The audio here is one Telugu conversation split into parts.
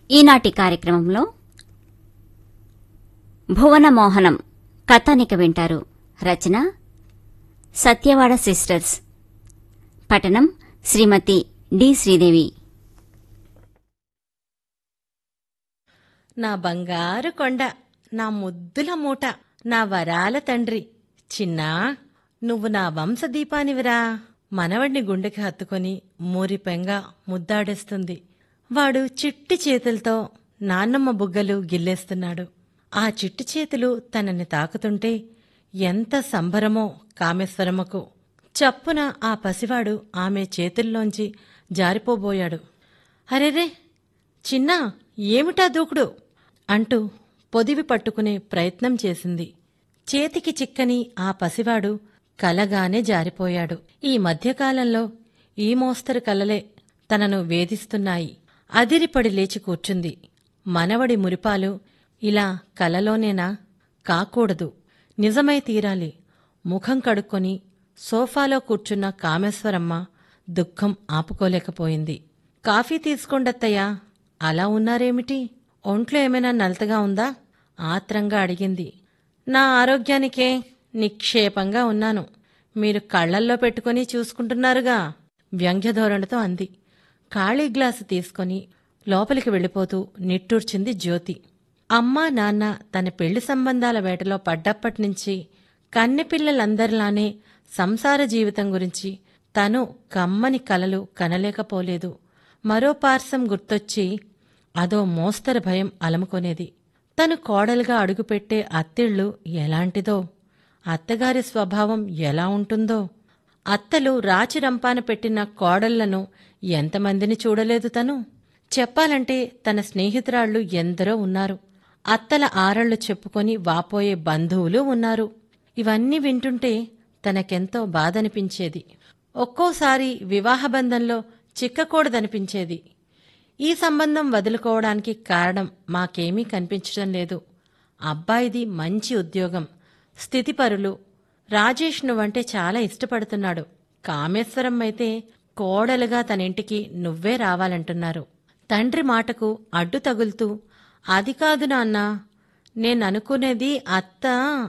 ఈనాటి కార్యక్రమంలో భువన మోహనం కథానిక వింటారు రచన సత్యవాడ సిస్టర్స్ పఠనం శ్రీమతి డి శ్రీదేవి నా బంగారు కొండ నా ముద్దుల మూట నా వరాల తండ్రి చిన్నా నువ్వు నా వంశదీపానివిరా మనవడిని గుండెకి హత్తుకొని మూరిపెంగా ముద్దాడేస్తుంది వాడు చిట్టి చేతులతో నాన్నమ్మ బుగ్గలు గిల్లేస్తున్నాడు ఆ చిట్టి చేతులు తనని తాకుతుంటే ఎంత సంబరమో కామేశ్వరమ్మకు చప్పున ఆ పసివాడు ఆమె చేతుల్లోంచి జారిపోబోయాడు అరెరే చిన్నా ఏమిటా దూకుడు అంటూ పొదివి పట్టుకునే ప్రయత్నం చేసింది చేతికి చిక్కని ఆ పసివాడు కలగానే జారిపోయాడు ఈ మధ్యకాలంలో ఈ మోస్తరు కలలే తనను వేధిస్తున్నాయి అదిరిపడి లేచి కూర్చుంది మనవడి మురిపాలు ఇలా కలలోనేనా కాకూడదు నిజమై తీరాలి ముఖం కడుక్కొని సోఫాలో కూర్చున్న కామేశ్వరమ్మ దుఃఖం ఆపుకోలేకపోయింది కాఫీ తీసుకోండత్తయ్యా అలా ఉన్నారేమిటి ఒంట్లో ఏమైనా నలతగా ఉందా ఆత్రంగా అడిగింది నా ఆరోగ్యానికే నిక్షేపంగా ఉన్నాను మీరు కళ్ళల్లో పెట్టుకుని చూసుకుంటున్నారుగా వ్యంగ్యధోరణితో అంది ఖాళీ గ్లాసు తీసుకొని లోపలికి వెళ్ళిపోతూ నిట్టూర్చింది జ్యోతి అమ్మా నాన్న తన పెళ్లి సంబంధాల వేటలో పడ్డప్పటినుంచి కన్నెపిల్లలందరిలానే సంసార జీవితం గురించి తను కమ్మని కలలు కనలేకపోలేదు మరో పార్శ్వం గుర్తొచ్చి అదో మోస్తరు భయం అలముకొనేది తను కోడలుగా అడుగుపెట్టే అత్తిళ్ళు ఎలాంటిదో అత్తగారి స్వభావం ఎలా ఉంటుందో అత్తలు రాచి రంపాన పెట్టిన కోడళ్లను ఎంతమందిని చూడలేదు తను చెప్పాలంటే తన స్నేహితురాళ్లు ఎందరో ఉన్నారు అత్తల ఆరళ్లు చెప్పుకొని వాపోయే బంధువులు ఉన్నారు ఇవన్నీ వింటుంటే తనకెంతో బాధనిపించేది ఒక్కోసారి వివాహబంధంలో చిక్కకూడదనిపించేది ఈ సంబంధం వదులుకోవడానికి కారణం మాకేమీ కనిపించడం లేదు అబ్బాయిది మంచి ఉద్యోగం స్థితిపరులు రాజేష్ నువ్వంటే చాలా ఇష్టపడుతున్నాడు కామేశ్వరం అయితే కోడలుగా తన ఇంటికి నువ్వే రావాలంటున్నారు తండ్రి మాటకు అడ్డు తగులుతూ అది కాదు నాన్న నేననుకునేది అత్త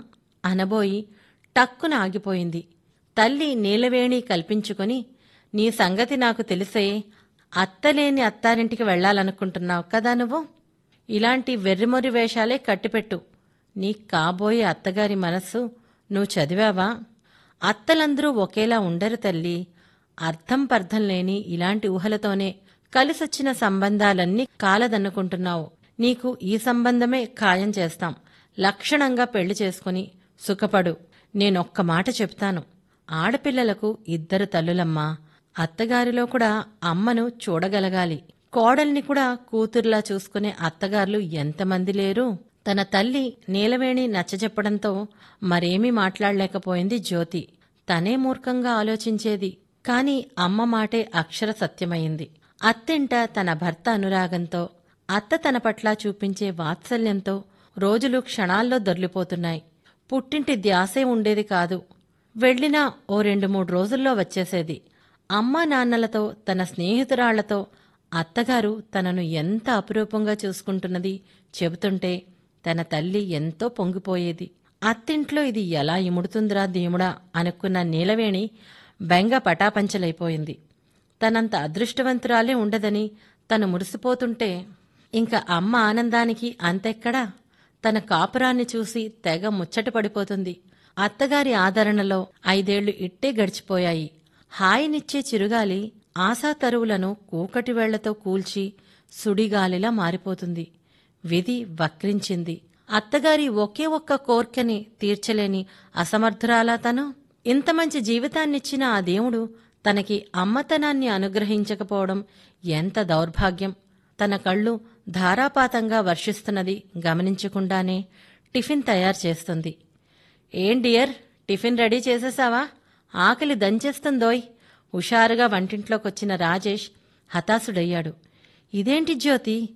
అనబోయి టక్కున ఆగిపోయింది తల్లి నీలవేణి కల్పించుకొని నీ సంగతి నాకు తెలిసే అత్తలేని అత్తారింటికి వెళ్ళాలనుకుంటున్నావు కదా నువ్వు ఇలాంటి వెర్రిమొరి వేషాలే కట్టిపెట్టు నీ కాబోయే అత్తగారి మనస్సు నువ్వు చదివావా అత్తలందరూ ఒకేలా ఉండరు తల్లి అర్థం పర్థం లేని ఇలాంటి ఊహలతోనే కలిసొచ్చిన సంబంధాలన్నీ కాలదన్నుకుంటున్నావు నీకు ఈ సంబంధమే ఖాయం చేస్తాం లక్షణంగా పెళ్లి చేసుకుని సుఖపడు నేనొక్క మాట చెప్తాను ఆడపిల్లలకు ఇద్దరు తల్లులమ్మా అత్తగారిలో కూడా అమ్మను చూడగలగాలి కోడల్ని కూడా కూతుర్లా చూసుకునే అత్తగారులు ఎంతమంది లేరు తన తల్లి నీలవేణి నచ్చజెప్పడంతో మరేమీ మాట్లాడలేకపోయింది జ్యోతి తనే మూర్ఖంగా ఆలోచించేది కాని అమ్మ మాటే అక్షర సత్యమైంది అత్తింట తన భర్త అనురాగంతో అత్త తన పట్ల చూపించే వాత్సల్యంతో రోజులు క్షణాల్లో దొర్లిపోతున్నాయి పుట్టింటి ధ్యాసే ఉండేది కాదు వెళ్ళినా ఓ రెండు మూడు రోజుల్లో వచ్చేసేది అమ్మా నాన్నలతో తన స్నేహితురాళ్లతో అత్తగారు తనను ఎంత అపురూపంగా చూసుకుంటున్నది చెబుతుంటే తన తల్లి ఎంతో పొంగిపోయేది అత్తింట్లో ఇది ఎలా ఇముడుతుందిరా దేవుడా అనుకున్న నీలవేణి బెంగ పటాపంచలైపోయింది తనంత అదృష్టవంతురాలే ఉండదని తను మురిసిపోతుంటే ఇంక అమ్మ ఆనందానికి అంతెక్కడా తన కాపురాన్ని చూసి తెగ ముచ్చట పడిపోతుంది అత్తగారి ఆదరణలో ఐదేళ్లు ఇట్టే గడిచిపోయాయి హాయినిచ్చే చిరుగాలి ఆశా తరువులను కూకటి వేళ్లతో కూల్చి సుడిగాలిలా మారిపోతుంది విధి వక్రించింది అత్తగారి ఒకే ఒక్క కోర్కెని తీర్చలేని అసమర్థురాలా తను ఇంత మంచి జీవితాన్నిచ్చిన ఆ దేవుడు తనకి అమ్మతనాన్ని అనుగ్రహించకపోవడం ఎంత దౌర్భాగ్యం తన కళ్ళు ధారాపాతంగా వర్షిస్తున్నది గమనించకుండానే టిఫిన్ తయారు చేస్తుంది ఏం డియర్ టిఫిన్ రెడీ చేసేసావా ఆకలి దంచేస్తుందోయ్ హుషారుగా వంటింట్లోకొచ్చిన రాజేష్ హతాశుడయ్యాడు ఇదేంటి జ్యోతి